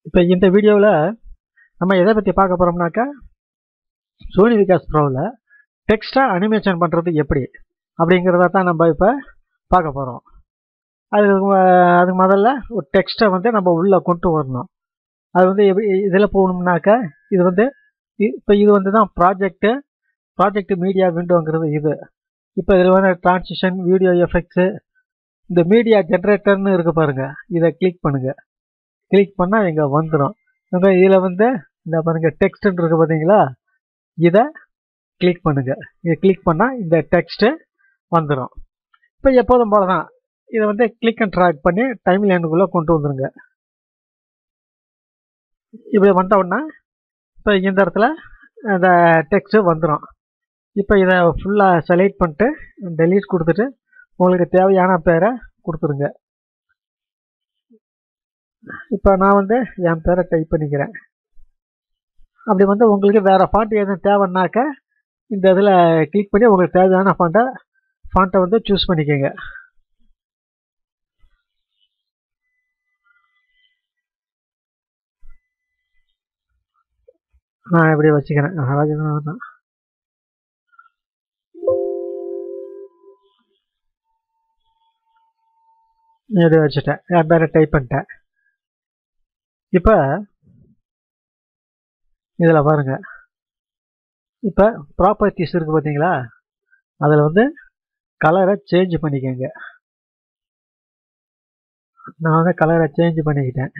இப்போ இந்த வீடியோவில் நம்ம எதை பற்றி பார்க்க போகிறோம்னாக்கா சோனி விகாஸ் ப்ரோவில் டெக்ஸ்ட்டாக அனிமேஷன் பண்ணுறது எப்படி அப்படிங்கிறத தான் நம்ம இப்போ பார்க்க போகிறோம் அதுக்கு ம- அதுக்கு முதல்ல ஒரு டெக்ஸ்ட்டை வந்து நம்ம உள்ளே கொண்டு வரணும் அது வந்து எப்படி இதில் போகணும்னாக்கா இது வந்து இப்போ இது வந்து தான் ப்ராஜெக்ட்டு ப்ராஜெக்ட் மீடியா விண்டோங்கிறது இது இப்போ இதில் வந்து டிரான்சிஷன் வீடியோ எஃபெக்ட்ஸு இந்த மீடியா ஜென்ரேட்டர்னு இருக்கு பாருங்க இதை கிளிக் பண்ணுங்க கிளிக் பண்ணால் இங்கே வந்துடும் இங்கே இதில் வந்து இந்த பாருங்க டெக்ஸ்ட்னு இருக்கு பார்த்தீங்களா இதை கிளிக் பண்ணுங்க இதை கிளிக் பண்ணால் இந்த டெக்ஸ்ட்டு வந்துடும் இப்போ எப்போதும் போல தான் இதை வந்து கிளிக் அண்ட் ட்ராக் பண்ணி டைம் லைனுக்குள்ளே கொண்டு வந்துருங்க இப்படி வந்தோடனே இப்போ இந்த இடத்துல அந்த டெக்ஸ்ட்டு வந்துடும் இப்போ இதை ஃபுல்லாக செலக்ட் பண்ணிட்டு டெலீட் கொடுத்துட்டு உங்களுக்கு தேவையான பேரை கொடுத்துருங்க இப்போ நான் வந்து என் பேரை டைப் பண்ணிக்கிறேன் அப்படி வந்து உங்களுக்கு வேறு ஃபாண்ட் எதுவும் தேவைன்னாக்க இந்த இதில் கிளிக் பண்ணி உங்களுக்கு தேவையான ஃபாண்ட்டை ஃபாண்ட்டை வந்து சூஸ் பண்ணிக்கோங்க நான் இப்படி வச்சுக்கிறேன் ராஜேந்திரன் தான் இப்படி வச்சுட்டேன் என் பேரை டைப் பண்ணிட்டேன் இப்போ இதில் பாருங்க இப்போ ப்ராப்பர்ட்டிஸ் இருக்குது பார்த்தீங்களா அதில் வந்து கலரை சேஞ்ச் பண்ணிக்கோங்க நான் வந்து கலரை சேஞ்ச் பண்ணிக்கிட்டேன்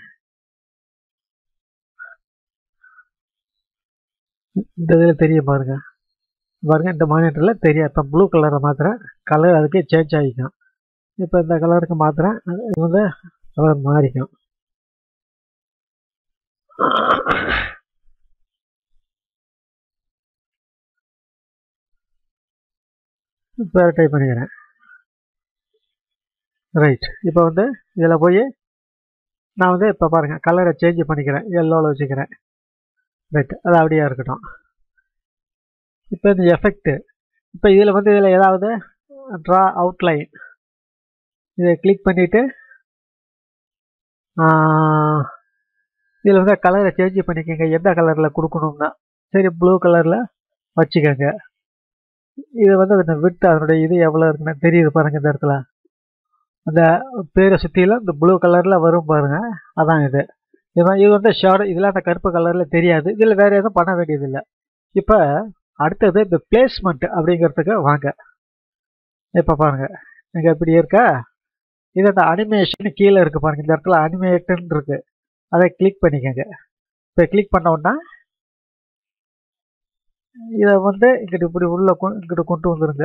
இந்த இதில் தெரியும் பாருங்க பாருங்க இந்த மானிட்டரில் தெரியும் இப்போ ப்ளூ கலரை மாத்திரம் கலர் அதுக்கே சேஞ்ச் ஆகிக்கும் இப்போ இந்த கலருக்கு மாத்திரம் இது வந்து கலர் மாறிக்கும் இப்போ டைப் பண்ணிக்கிறேன் ரைட் இப்போ வந்து இதில் போய் நான் வந்து இப்போ பாருங்கள் கலரை சேஞ்ச் பண்ணிக்கிறேன் எல்லோவில் வச்சுக்கிறேன் ரைட் அது அப்படியே இருக்கட்டும் இப்போ இந்த எஃபெக்ட்டு இப்போ இதில் வந்து இதில் ஏதாவது ட்ரா அவுட்லைன் இதை கிளிக் பண்ணிவிட்டு இதில் வந்து கலரை சேஞ்ச் பண்ணிக்கோங்க எந்த கலரில் கொடுக்கணும்னா சரி ப்ளூ கலரில் வச்சுக்கோங்க இது வந்து அந்த விட்டு அதனுடைய இது எவ்வளோ இருக்குன்னு தெரியுது பாருங்க இந்த இடத்துல அந்த பேரை சுற்றிலும் இந்த ப்ளூ கலரில் வரும் பாருங்க அதான் இது இது வந்து- இது வந்து ஷேடோ இதெல்லாம் அந்த கருப்பு கலரில் தெரியாது இதில் வேறு எதுவும் பண்ண வேண்டியதில்லை இப்போ அடுத்தது இந்த பிளேஸ்மெண்ட் அப்படிங்கிறதுக்கு வாங்க இப்போ பாருங்க இங்கே இப்படி இருக்கா இது அந்த அனிமேஷன் கீழே இருக்கு பாருங்க இந்த இடத்துல அனிமேட்டுன்னு இருக்கு அதை கிளிக் பண்ணிக்கோங்க இப்போ கிளிக் பண்ண உடனே இதை வந்து இங்கிட்டு இப்படி உள்ள கொ- இங்கிட்டு கொண்டு வந்துருங்க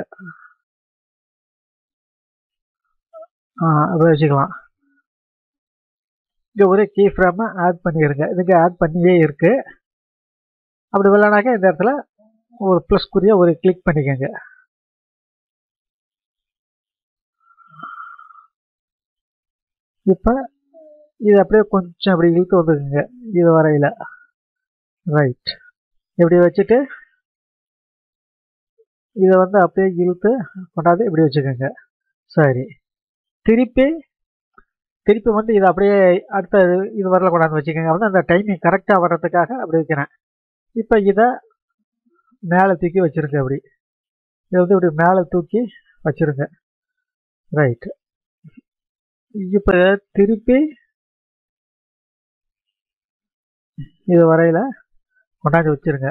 ஆ அப்படி வச்சுக்கலாம் இங்கே ஒரு கீ ஃப்ரேமை ஆட் பண்ணிடுங்க இதுக்கு ஆட் பண்ணியே இருக்கு அப்படி இல்லைனாக்கா இந்த இடத்துல ஒரு ப்ளஸ் குறிய ஒரு கிளிக் பண்ணிக்கோங்க இப்போ இது அப்படியே கொஞ்சம் அப்படி இழுத்து வந்துக்குங்க இது வரையில் ரைட் இப்படி வச்சுட்டு இதை வந்து அப்படியே இழுத்து கொண்டாந்து இப்படி வச்சுக்கோங்க சரி திருப்பி திருப்பி வந்து இதை அப்படியே அடுத்த இது- இது வரல கொண்டாந்து வச்சுக்கோங்க வந்து அந்த டைமிங் கரெக்டாக வர்றதுக்காக அப்படி வைக்கிறேன் இப்போ இதை மேலே தூக்கி வச்சுருங்க அப்படி இதை வந்து இப்படி மேலே தூக்கி வச்சுருங்க ரைட் இப்போ திருப்பி இது வரையில் கொண்டாந்து வச்சிருங்க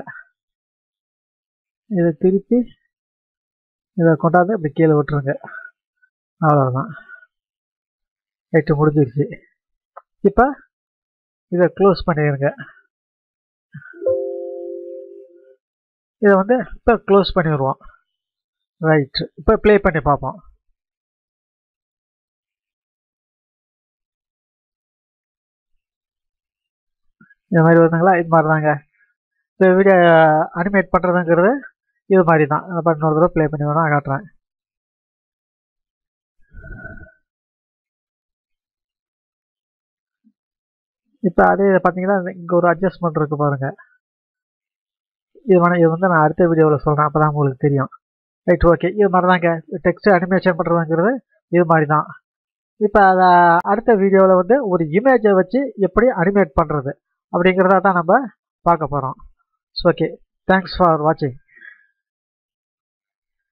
இதை திருப்பி இதை கொண்டாந்து இப்படி கீழே விட்டுருங்க அவ்வளோதான் ரைட்டு முடிஞ்சிருச்சு இப்போ இதை க்ளோஸ் பண்ணிடுங்க இதை வந்து இப்போ க்ளோஸ் பண்ணிடுவோம் ரைட் இப்போ ப்ளே பண்ணி பார்ப்போம் இது மாதிரி வருதுங்களா இது மாதிரி தாங்க இந்த வீடியோ அனிமேட் பண்ணுறதுங்கிறது இது மாதிரி தான் இப்போ இன்னொரு தடவை ப்ளே பண்ணி வேணால் காட்டுறேன் இப்போ அதே பார்த்தீங்கன்னா இங்கே ஒரு அட்ஜஸ்ட்மெண்ட் இருக்குது பாருங்கள் இது வேணா இது வந்து நான் அடுத்த வீடியோவில் சொல்கிறேன் அப்போ தான் உங்களுக்கு தெரியும் ரைட் ஓகே இது மாதிரி தாங்க டெக்ஸ்ட் அனிமேஷன் பண்ணுறதுங்கிறது இது மாதிரி தான் இப்போ அதை அடுத்த வீடியோவில் வந்து ஒரு இமேஜை வச்சு எப்படி அனிமேட் பண்ணுறது அப்படிங்கிறத தான் நம்ம பார்க்க போகிறோம் ஓகே தேங்க்ஸ் ஃபார் வாட்சிங்